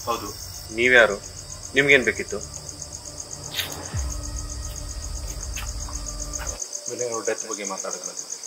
ಹೌದು ನೀವ್ಯಾರು ನಿಮ್ಗೇನು ಬೇಕಿತ್ತು ವಿನಯ್ ಡೆತ್ ಬಗ್ಗೆ ಮಾತಾಡೋಣ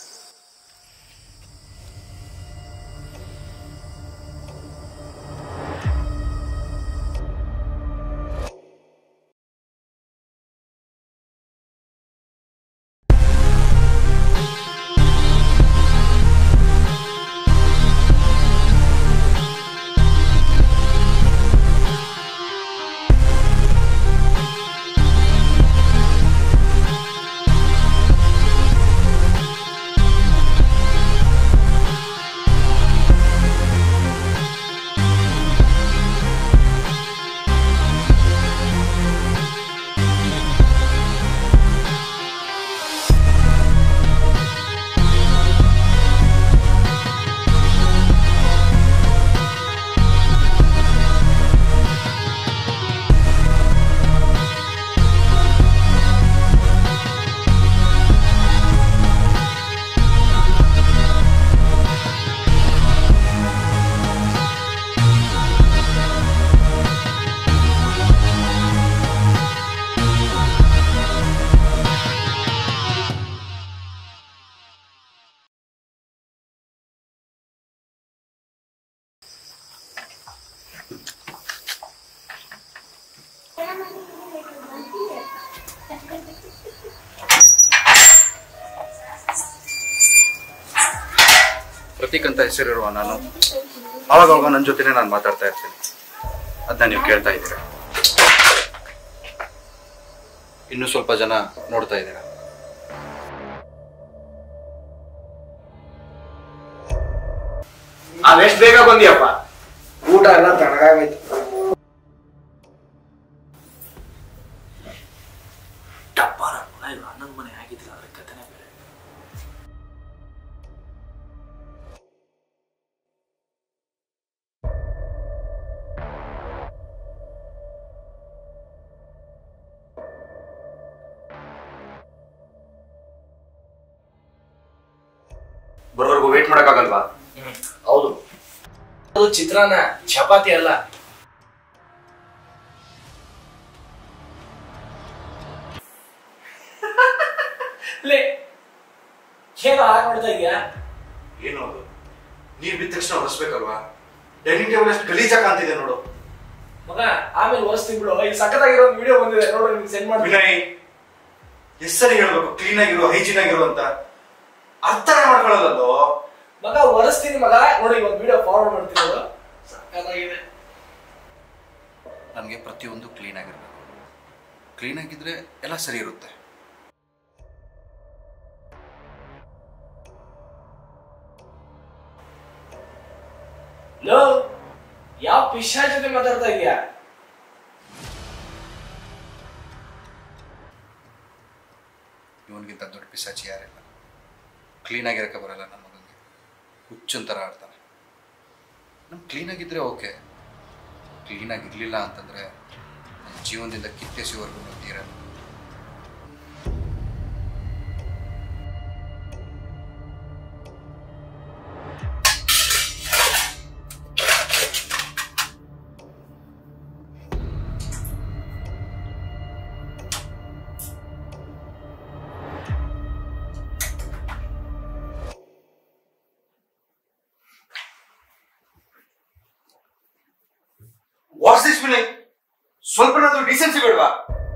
ಪ್ರತೀಕ್ ಅಂತ ಹೆಸರಿರುವ ನಾನು ಅವಾಗ ಅವಾಗ ನನ್ನ ಜೊತೆನೇ ನಾನು ಮಾತಾಡ್ತಾ ಇರ್ತೀನಿ ಅದನ್ನ ನೀವು ಕೇಳ್ತಾ ಇದ್ದೀರಾ ಇನ್ನು ಸ್ವಲ್ಪ ಜನ ನೋಡ್ತಾ ಇದ್ದೀರಾ ಅವೆಷ್ಟು ಬೇಗ ಬಂದಿಯಪ್ಪ ಊಟ ಎಲ್ಲ ತಣ್ಣಗಾಗೈತಿ ಡಬ್ಬಾರ ಅಣ್ಣನ ಮನೆ ಆಗಿದ್ದಿಲ್ಲ ಅದ್ರ ಕಥೆನೇ ಬೇರೆ ಬರೋವರೆಗೂ ವೇಟ್ ಮಾಡೋಕ್ಕಾಗಲ್ವಾ ಹೌದು ಅದು ಚಿತ್ರಾನ್ನ ಚಪಾತಿ ಅಲ್ಲ ಲೇ ಏನು ಹಾಗೆ ಮಾಡ್ತಾ ಇದೀಯಾ ಏನು ಅದು ನೀರು ಬಿದ್ದ ತಕ್ಷಣ ಒರೆಸ್ಬೇಕಲ್ವಾ ಡೈನಿಂಗ್ ಟೇಬಲ್ ಎಷ್ಟು ಗಲೀಜಾಗಿ ಕಾಣ್ತಿದೆ ನೋಡು ಮಗ ಆಮೇಲೆ ಒರೆಸ್ತೀನಿ ಬಿಡು ಈಗ ಸಖತ್ತಾಗಿರೋ ಒಂದು ವಿಡಿಯೋ ಬಂದಿದೆ ನೋಡು ನಿಮ್ಗೆ ಸೆಂಡ್ ಮಾಡ್ತೀನಿ ವಿನಯ್ ಎಷ್ಟು ಸರಿ ಹೇಳ್ಬೇಕು ಕ್ಲೀನ್ ಆಗಿರೋ ಹೈಜೀನ್ ಆಗಿರೋ ಅಂತ ಅರ್ಥನೇ ಮಾಡ್ಕೊಳ್ಳೋದಲ್ಲೋ ಮಗ ಒರೆಸ್ತೀನಿ ಮಗ ನೋಡಿ ಒಂದು ವಿಡಿಯೋ ಫಾರ್ವರ್ಡ್ ಮಾಡ್ತೀನಿ ನೋಡು ಸಖತ್ತಾಗಿದೆ ನನಗೆ ಪ್ರತಿಯೊಂದು ಕ್ಲೀನ್ ಆಗಿರ್ಬೇಕು ಕ್ಲೀನ್ ಆಗಿದ್ರೆ ಎಲ್ಲ ಸರಿ ಇರುತ್ತೆ ಲೋ ಯಾವ ಪಿಶಾ ಜೊತೆ ಮಾತಾಡ್ತಾ ಇದೀಯಾ ಇವನಿಗಿಂತ ದೊಡ್ಡ ಪಿಸಾಚಿ ಯಾರಿಲ್ಲ ಕ್ಲೀನ್ ಆಗಿರಕ್ಕೆ ಬರಲ್ಲ ನನ್ನ ಮಗನಿಗೆ ಹುಚ್ಚನ್ ಥರ ಆಡ್ತಾನೆ ನಮ್ ಕ್ಲೀನ್ ಆಗಿದ್ರೆ ಓಕೆ ಕ್ಲೀನ್ ಆಗಿರ್ಲಿಲ್ಲ ಅಂತಂದ್ರೆ ನನ್ನ ಜೀವನದಿಂದ ಕಿತ್ತೆಸಿವರೆಗೂ ತೀರ ವಾಟ್ಸ್ ದಿಸ್ ವಿನಯ್ ಸ್ವಲ್ಪನಾದ್ರೂ ಡಿಸೆನ್ಸಿ ಬೇಡವಾ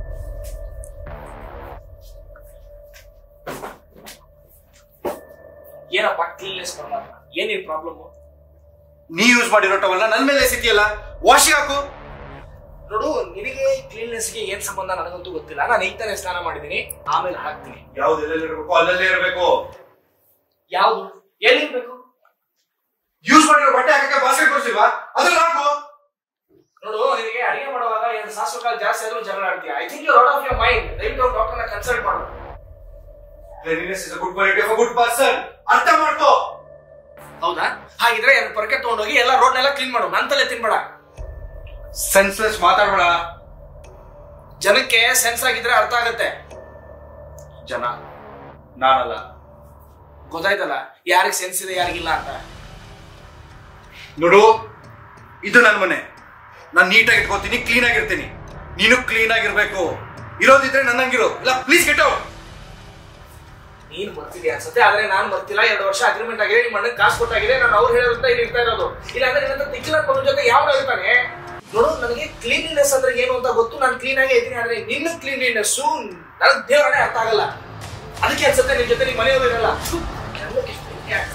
ಏನಪ್ಪ ಕ್ಲೀನ್ನೆಸ್ ಬರಲ್ಲ ಏನೇನ್ ಪ್ರಾಬ್ಲಮ್ ನೀ ಯೂಸ್ ಮಾಡಿರೋ ಟವಲ್ನ ನನ್ನ ಮೇಲೆ ಎಸಿತಿಯಲ್ಲ ವಾಶಿಗೆ ಹಾಕು ನೋಡು ನಿನಗೆ ಕ್ಲೀನ್ನೆಸ್ಗೆ ಏನ್ ಸಂಬಂಧ ನನಗಂತೂ ಗೊತ್ತಿಲ್ಲ ನಾನು ಈಗ ತಾನೇ ಸ್ನಾನ ಮಾಡಿದ್ದೀನಿ ಆಮೇಲೆ ಹಾಕ್ತೀನಿ ಯಾವ್ದು ಎಲ್ಲೆಲ್ಲಿ ಇರಬೇಕು ಅಲ್ಲಲ್ಲೇ ಇರಬೇಕು ಯಾವ್ದು ಎಲ್ಲಿರ್ಬೇಕು ಯೂಸ್ ಮಾಡಿರೋ ಬಟ್ಟೆ ಹಾಕಕ್ಕೆ ಬಾಸ್ಕೆಟ್ ಕೊಡ್ಸಿಲ್ವಾ ಅದ್ರಲ್ಲಿ ಹಾಕು ನೋಡು ನಿನಗೆ ಅಡಿಗೆ ಮಾಡುವಾಗ ಎರಡು ಸಾಸಿವೆ ಕಾಳು ಜಾಸ್ತಿ ಆದ್ರೂ ಜಗಳ ಆಡ್ತೀಯ I think you out of your mind ದಯವಿಟ್ಟು ಡಾಕ್ಟರ್ನ ಕನ್ಸಲ್ಟ್ ಮಾಡು cleanliness is a good quality of a good person ಅರ್ಥ ಮಾಡ್ಕೋ ಹೌದಾ ಹಾಗಿದ್ರೆ ಎರಡು ಪೊರಕೆ ತಗೊಂಡೋಗಿ ಎಲ್ಲ ರೋಡ್ನೆಲ್ಲ ಕ್ಲೀನ್ ಮಾಡು ನನ್ ತಲೆ ತಿನ್ಬೇಡ ಸೆನ್ಸ್ಲೆಸ್ ಮಾತಾಡ್ಬೇಡ ಜನಕ್ಕೆ ಸೆನ್ಸ್ ಆಗಿದ್ರೆ ಅರ್ಥ ಆಗತ್ತೆ ಜನ ನಾನಲ್ಲ ಗೊತ್ತಾಯ್ತಲ್ಲ ಯಾರಿಗೆ ಸೆನ್ಸ್ ಇದೆ ಯಾರಿಗಿಲ್ಲ ಅಂತ ನೋಡು ಇದು ನನ್ನ ಮನೆ ನಾನು ನೀಟಾಗಿ ಇಟ್ಕೋತೀನಿ ಕ್ಲೀನ್ ಆಗಿರ್ತೀನಿ ನೀನು ಕ್ಲೀನ್ ಆಗಿರ್ಬೇಕು ಇರೋದಿದ್ರೆ ನನ್ನಂಗಿರು ಇಲ್ಲ ಪ್ಲೀಸ್ ಗೆಟ್ ಔಟ್ ನೀನ್ ಬರ್ತಿದ್ಯಾ ಅನ್ಸುತ್ತೆ ಆದ್ರೆ ನಾನ್ ಬರ್ತಿಲ್ಲ ಎರಡು ವರ್ಷ ಅಗ್ರಿಮೆಂಟ್ ಆಗಿದೆ ನಿಮ್ಮ ಅಣ್ಣನ್ ಕಾಸು ಕೊಟ್ಟಾಗಿದೆ ನಾನು ಅವ್ರು ಹೇಳೋದ್ರಿಂದ ಇಲ್ಲಿ ಇರ್ತಾ ಇರೋದು ಇಲ್ಲ ಅಂದ್ರೆ ನಿನ್ನ ತಿಕ್ಕಿನ ಮಗನ ಜೊತೆ ಯಾವ ಇರ್ತಾನೆ ನೋಡು ನನಗೆ ಕ್ಲೀನ್ಲಿನೆಸ್ ಅಂದ್ರೆ ಏನು ಅಂತ ಗೊತ್ತು ನಾನು ಕ್ಲೀನ್ ಆಗಿ ಇದ್ದೀನಿ ಆದ್ರೆ ನಿನ್ನ ಕ್ಲೀನ್ಲಿನೆಸ್ ನನಗೆ ದೇವರೇ ಅರ್ಥ ಆಗಲ್ಲ ಅದಕ್ಕೆ ಅನ್ಸುತ್ತೆ ನಿನ್ ಜೊತೆ ನಿಮ್ಮ ಮನೆಯವರು ಇರಲ್ಲ ಥು, ಎಲ್ಲಕ್ಕೆ ಇಷ್ಟು ಹಿಂಸೆ ಆಗ್ತದೆ?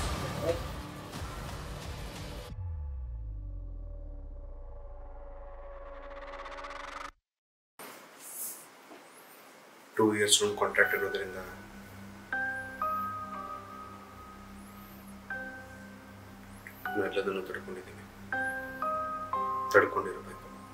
ಟೂ ಇಯರ್ಸ್ ರೂಮ್ ಕಾಂಟ್ರಾಕ್ಟ್ ಇರೋದ್ರಿಂದ ನಾನು ಎಲ್ಲದನ್ನು ತಡ್ಕೊಂಡಿದ್ದೀನಿ ತಡ್ಕೊಂಡಿರಬೇಕು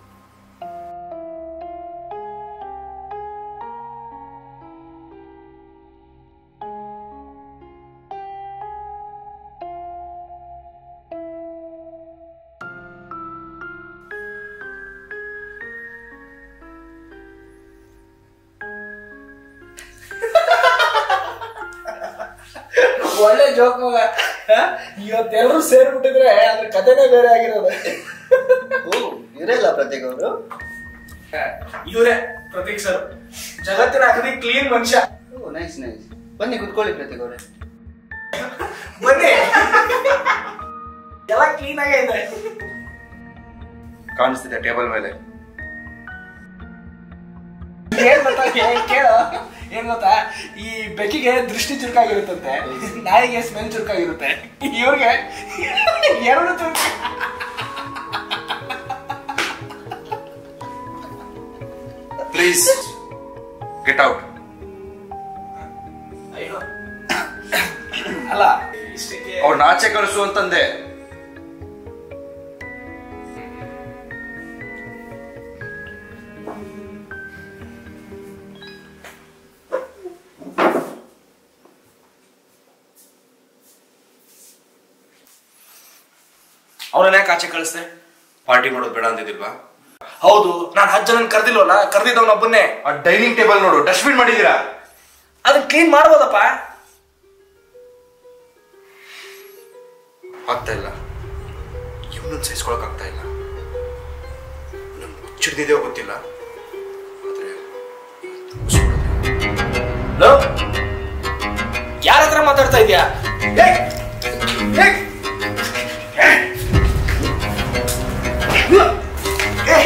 ಒಳ್ಳೆ ಜೋಕ್ ಮಗ ಇವತ್ತೆಲ್ಲರೂ ಸೇರ್ಬಿಟ್ಟಿದ್ರೆ ಅದ್ರ ಕಥೆನೇ ಬೇರೆ ಆಗಿರೋದು ಓ ಇವರೆಲ್ಲ ಪ್ರತೀಕ್ ಅವರು ಇವರೇ ಪ್ರತೀಕ್ ಸರ್ ಜಗತ್ತಿನ ಅಗದಿ ಕ್ಲೀನ್ ಮನುಷ್ಯ ಓ ನೈಸ್ ನೈಸ್ ಬನ್ನಿ ಕುತ್ಕೊಳ್ಳಿ ಪ್ರತೀಕ್ ಅವರೇ ಬನ್ನಿ ಎಲ್ಲ ಕ್ಲೀನ್ ಆಗೇ ಇದೆ ಕಾಣಿಸ್ತಿದೆ ಟೇಬಲ್ ಮೇಲೆ ಏನ್ ಗೊತ್ತಾ ಕೇ- ಕೇಳು ಏನ್ ಗೊತ್ತಾ ಈ ಬೆಕ್ಕಿಗೆ ದೃಷ್ಟಿ ಚುರುಕಾಗಿರುತ್ತಂತೆ ನಾಯಿಗೆ ಸ್ಮೆಲ್ ಚುರುಕಾಗಿರುತ್ತೆ ಇವ್ರಿಗೆ ಎರಡು ಚುರುಕ ಪ್ಲೀಸ್ ಗೆಟ್ ಔಟ್ ಅಯ್ಯೋ ಅಲ್ಲ ಇಷ್ಟಕ್ಕೆ ಅವ್ರು ನಾಚೆ ಕಳಿಸು ಅಂತಂದೆ ಅವ್ರನ್ನ ಯಾಕೆ ಆಚೆ ಕಳಿಸ್ದೆ ಪಾರ್ಟಿ ಮಾಡೋದು ಬೇಡ ಅಂದಿದ್ದಿಲ್ವಾ ಹೌದು ನಾನು ಹತ್ತು ಜನ ಕರ್ದಿಲ್ವಲ್ಲ ಕರ್ದಿದ್ದವನೊಬ್ಬನ್ನೇ ಆ ಡೈನಿಂಗ್ ಟೇಬಲ್ ನೋಡು ಡಸ್ಟ್ಬಿನ್ ಮಾಡಿದೀರಾ ಅದನ್ನ ಕ್ಲೀನ್ ಮಾಡ್ಬೋದಪ್ಪ ಆಗ್ತಾ ಇಲ್ಲ ಇವನನ್ನು ಸಹಿಸ್ಕೊಳಕ್ ಆಗ್ತಾ ಇಲ್ಲ ನನ್ ಹುಚ್ಚಿಡ್ದಿದೆಯೋ ಗೊತ್ತಿಲ್ಲ ಆದ್ರೆ ಯಾರ ಹತ್ರ ಮಾತಾಡ್ತಾ ಇದ್ಯಾ ಏಯ್! ಏಯ್! ಏಯ್! ಏಯ್!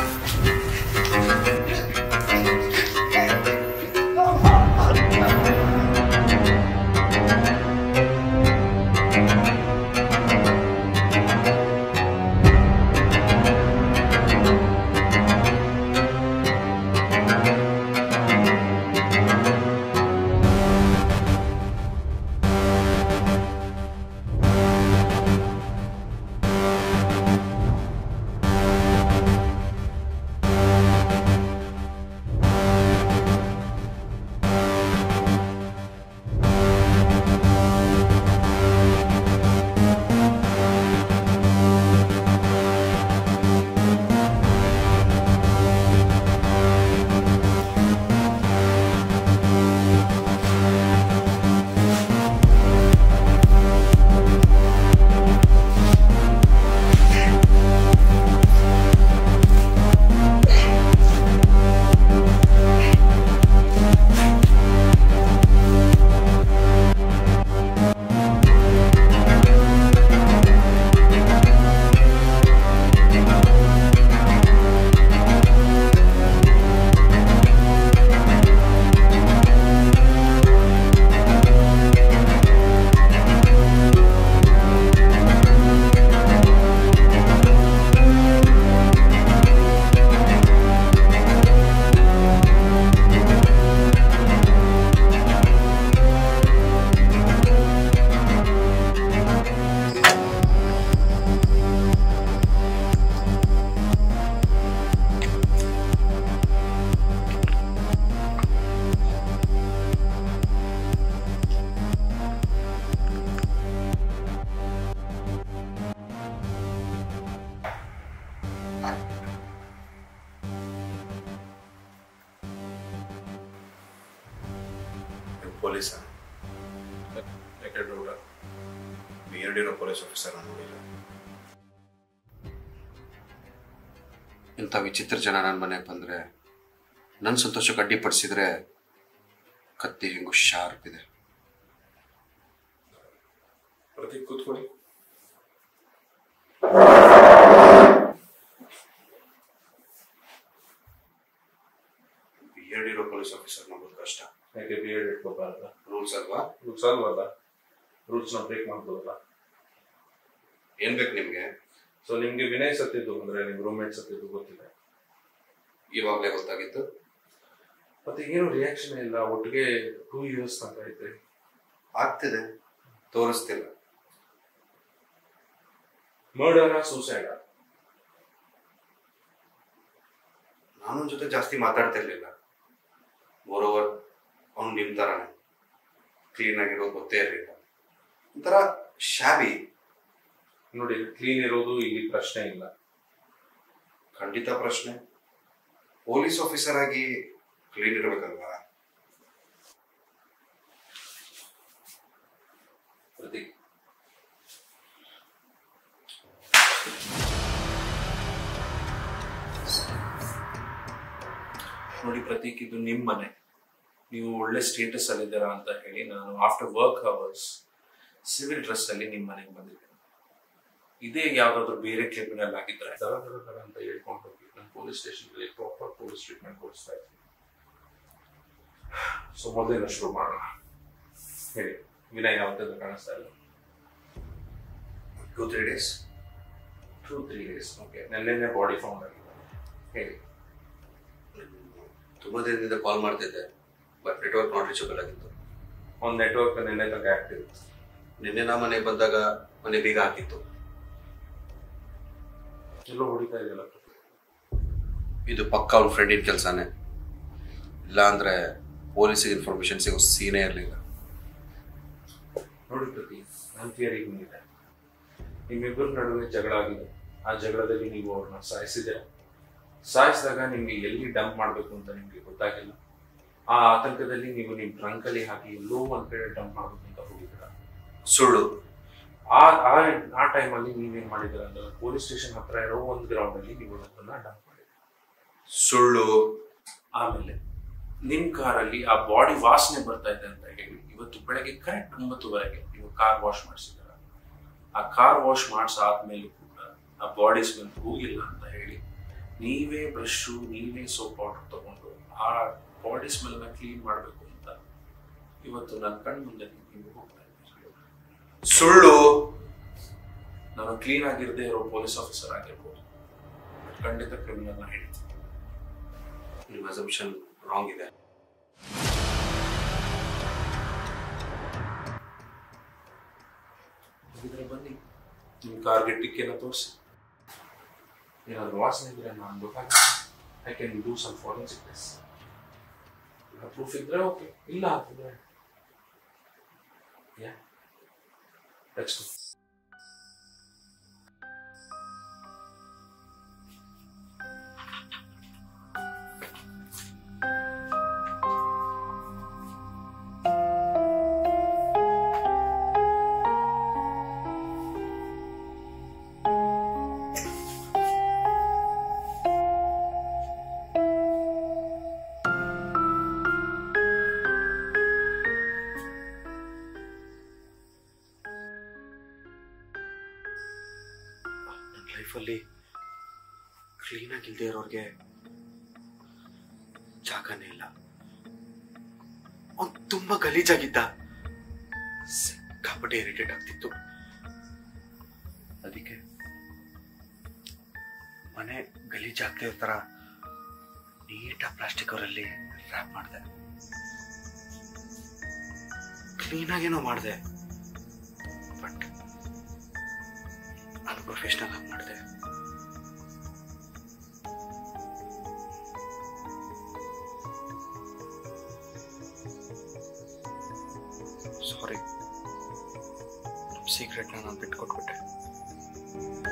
ಪೊಲೀಸ ಯಾಕೆ ಡೌಟ ಬಿಯರ್ಡ್ ಇರೋ ಪೊಲೀಸ್ ಆಫೀಸರ್ ನೋಡಿಲ್ಲ ಇಂಥ ವಿಚಿತ್ರ ಜನ ನನ್ನ ಮನೆಗೆ ಬಂದರೆ ನನ್ನ ಸಂತೋಷಕ್ಕೆ ಅಡ್ಡಿಪಡಿಸಿದ್ರೆ ಕತ್ತಿ ಹೆಂಗು ಶಾರ್ಪ್ ಇದೆ ಪ್ರತೀಕ್ ಕೂತ್ಕೊಳ್ಳಿ ಹೇಳಿರೋ ಪೊಲೀಸ್ ಆಫೀಸರ್ ನೋಡೋದು ಕಷ್ಟ ಯಾಕೆ ಬಿ ಎಡ್ ಇಟ್ಕೋಬಾರ್ದ ರೂಲ್ಸ್ ಅಲ್ವಾ ರೂಲ್ಸ್ ಅಲ್ವಲ್ಲ ರೂಲ್ಸ್ನ ಬ್ರೇಕ್ ಮಾಡ್ಬೋದಲ್ಲ ಏನ್ ಬೇಕು ನಿಮಗೆ ಸೊ ನಿಮ್ಗೆ ವಿನಯ್ ಸತ್ತಿದ್ದು ಅಂದ್ರೆ ನಿಮ್ ರೂಮ್ಮೇಟ್ ಸತ್ತಿದ್ದು ಗೊತ್ತಿದೆ ಇವಾಗಲೇ ಗೊತ್ತಾಗಿತ್ತು ಮತ್ತೆ ಏನು ರಿಯಾಕ್ಷನ್ ಇಲ್ಲ ಒಟ್ಟಿಗೆ ಟೂ ಇಯರ್ಸ್ ತನಕ ಇದ್ರಿ ಆಗ್ತಿದೆ ತೋರಿಸ್ತಿಲ್ಲ ಮರ್ಡರ ಸೂಸೈಡ ನಾನು ಅವ್ನ್ ಜೊತೆ ಜಾಸ್ತಿ ಮಾತಾಡ್ತಿರ್ಲಿಲ್ಲ ಓವರ್ ಅವ್ನು ನಿಮ್ಮ ಥರನೇ ಕ್ಲೀನ್ ಆಗಿರೋದು ಗೊತ್ತೇ ಇರಲಿಲ್ಲ ಒಂಥರ ಶಾಬಿ ನೋಡಿ ಕ್ಲೀನ್ ಇರೋದು ಇಲ್ಲಿ ಪ್ರಶ್ನೆ ಇಲ್ಲ ಖಂಡಿತ ಪ್ರಶ್ನೆ ಪೊಲೀಸ್ ಆಫೀಸರ್ ಆಗಿ ಕ್ಲೀನ್ ಇರಬೇಕಲ್ವಾ ಪ್ರತೀಕ್ ನೋಡಿ ಪ್ರತೀಕ್ ಇದು ನಿಮ್ಮ ಮನೆ ನೀವು ಒಳ್ಳೆ ಸ್ಟೇಟಸ್ ಅಲ್ಲಿದ್ದೀರಾ ಅಂತ ಹೇಳಿ ನಾನು after work hours civil dress ಅಲ್ಲಿ ನಿಮ್ಮ ಮನೆಗೆ ಬಂದಿದ್ದೆ ಇದೇ ಯಾವ್ದಾದ್ರು ಬೇರೆ ಕ್ರಿಮಿನಲ್ ಆಗಿದ್ರೆ ದರ ದರ ದರ ಅಂತ ಹೇಳ್ಕೊಂಡು ಹೋಗಿ ನಾನು ಪೊಲೀಸ್ ಸ್ಟೇಷನ್ಗೆ ಪ್ರಾಪರ್ ಪೊಲೀಸ್ ಟ್ರೀಟ್ಮೆಂಟ್ ಕೊಡಿಸ್ತಾ ಇದ್ದೀನಿ ಸೊ ಮೊದಲಿನ ಶುರು ಮಾಡೋಣ ಹೇಳಿ ವಿನಯ್ ಯಾವತ್ತೂ ಕಾಣಿಸ್ತಾ ಇಲ್ಲ two three days two three days okay ನೆನ್ನೆನೆ ಬಾಡಿ ಫೌಂಡ್ ಆಗಿದೆ ಹೇಳಿ ತುಂಬ ದಿನದಿಂದ ಕಾಲ್ ಮಾಡ್ತಿದ್ದೆ ಬಟ್ ನೆಟ್ವರ್ಕ್ ನಾಟ್ ರೀಚಬಲ್ ಆಗಿತ್ತು ಒಂದು ನೆಟ್ವರ್ಕ್ ನೆನ್ನೆ ತನಕ ಆಕ್ಟಿವ್ ನಿನ್ನೆ ನಾ ಮನೆಗೆ ಬಂದಾಗ ಮನೆ ಬೀಗ ಹಾಕಿತ್ತು ಎಲ್ಲೋ ಹೊಡಿತಾ ಇದೆಯಲ್ಲ ಇದು ಪಕ್ಕ ಅವ್ನ ಫ್ರೆಂಡಿನ ಕೆಲಸನೇ ಇಲ್ಲ ಅಂದ್ರೆ ಪೊಲೀಸಿಗೆ ಇನ್ಫಾರ್ಮೇಶನ್ ಸಿಗೋ ಸೀನೇ ಇರಲಿಲ್ಲ ನೋಡಿ ಪ್ರತಿ ನನ್ನ ಥಿಯರಿ ಹಿಂಗಿದೆ ನಿಮ್ಮಿಬ್ಬರ ನಡುವೆ ಜಗಳ ಆಗಿದೆ ಆ ಜಗಳದಲ್ಲಿ ನೀವು ಅವ್ರನ್ನ ಸಾಯಿಸಿದ್ದೀರ ಸಾಯಿಸಿದಾಗ ನಿಮ್ಗೆ ಎಲ್ಲಿ ಡಂಪ್ ಮಾಡಬೇಕು ಅಂತ ನಿಮ್ಗೆ ಗೊತ್ತಾಗಿಲ್ಲ ಆ ಆತಂಕದಲ್ಲಿ ನೀವು ನಿಮ್ ಟ್ರಂಕಲ್ಲಿ ಹಾಕಿ ಎಲ್ಲೋ ಒಂದ್ ಕಡೆ ಡಂಪ್ ಮಾಡ್ಬೇಕು ಅಂತ ಹೋಗಿದ್ದೀರ ಸುಳ್ಳು ಆ ಆ ಆ ಟೈಮಲ್ಲಿ ನೀವೇನ್ ಮಾಡಿದಿರ ಅಂದ್ರೆ ಪೊಲೀಸ್ ಸ್ಟೇಷನ್ ಹತ್ರ ಇರೋ ಒಂದು ಗ್ರೌಂಡ್ ಅಲ್ಲಿ ನೀವು ಅದನ್ನ ಡಂಪ್ ಮಾಡಿದ್ರಿ ಸುಳ್ಳು ಆಮೇಲೆ ನಿಮ್ ಕಾರಲ್ಲಿ ಆ ಬಾಡಿ ವಾಸನೆ ಬರ್ತಾ ಇದೆ ಅಂತ ಹೇಳಿ ಇವತ್ತು ಬೆಳಗ್ಗೆ ಕರೆಕ್ಟ್ ಒಂಬತ್ತುವರೆಗೆ ನೀವು ಕಾರ್ ವಾಶ್ ಮಾಡಿಸಿದಾರ ಆ ಕಾರ್ ವಾಶ್ ಮಾಡಿಸಾದ್ಮೇಲೂ ಕೂಡ ಆ ಬಾಡಿ ಸ್ಮೆಲ್ ಹೋಗಿಲ್ಲ ಅಂತ ಹೇಳಿ ನೀವೇ ಬ್ರಷು ನೀವೇ ಸೋಪ್ ಪೌಡರ್ ತಗೊಂಡು ಆ ಬಾಡಿ ಸ್ಮೆಲ್ನ ಕ್ಲೀನ್ ಮಾಡಬೇಕು ಅಂತ ಇವತ್ತು ನನ್ನ ಕಣ್ಣು ಮುಂದೆ ನೀವು ಹೋಗ್ತಾ ಇದ್ದೀರಿ ಸುಳ್ಳು ನಾನು ಕ್ಲೀನ್ ಆಗಿರದೇ ಇರೋ ಪೊಲೀಸ್ ಆಫೀಸರ್ ಆಗಿರ್ಬೋದು ಖಂಡಿತ ಕ್ರಿಮಿನಲ್ನ ಹೇಳ್ತೀನಿ ನಿಮ್ಮ ಅಸಂಪ್ಷನ್ ರಾಂಗ್ ಇದೆ ಹಾಗಿದ್ರೆ ಬನ್ನಿ ನಿಮ್ಮ ಕಾರ್ಗೆ ಟಿಕ್ಕಿನ ತೋರಿಸಿ ಏನಾದ್ರು ವಾಸನೆ ಇದ್ರೆ ನಾನು ಗೊತ್ತಾಗುತ್ತೆ I can do some forensic test proof ಇದ್ರೆ ಓಕೆ ಇಲ್ಲ ಅಂತಂದ್ರೆ ಯಾ ನೆಕ್ಸ್ಟ್ ನನ್ನ ಲೈಫಲ್ಲಿ ಕ್ಲೀನಾಗಿ ಇಲ್ಲದೆ ಇರೋರಿಗೆ ಜಾಗನೇ ಇಲ್ಲ ಅವ್ನು ತುಂಬ ಗಲೀಜಾಗಿದ್ದ ಸಿಕ್ಕಾಪಟ್ಟೆ ಇರಿಟೇಟ್ ಆಗ್ತಿತ್ತು ಅದಕ್ಕೆ ಮನೆ ಗಲೀಜಾಗ್ತಾ ಇರೋ ಥರ ನೀಟಾಗಿ ಪ್ಲಾಸ್ಟಿಕ್ ಅವರಲ್ಲಿ ರ್ಯಾಪ್ ಮಾಡಿದೆ ಕ್ಲೀನಾಗೇನೋ ಮಾಡಿದೆ ಬಟ್ ಅನ್ಪ್ರೊಫೆಷ್ನಲ್ ಆಗಿ ಮಾಡಿದೆ ಸಾರಿ ನಮ್ಮ ಸೀಕ್ರೆಟ್ನ ನಾನು ಬಿಟ್ಕೊಟ್ಬಿಟ್ಟೆ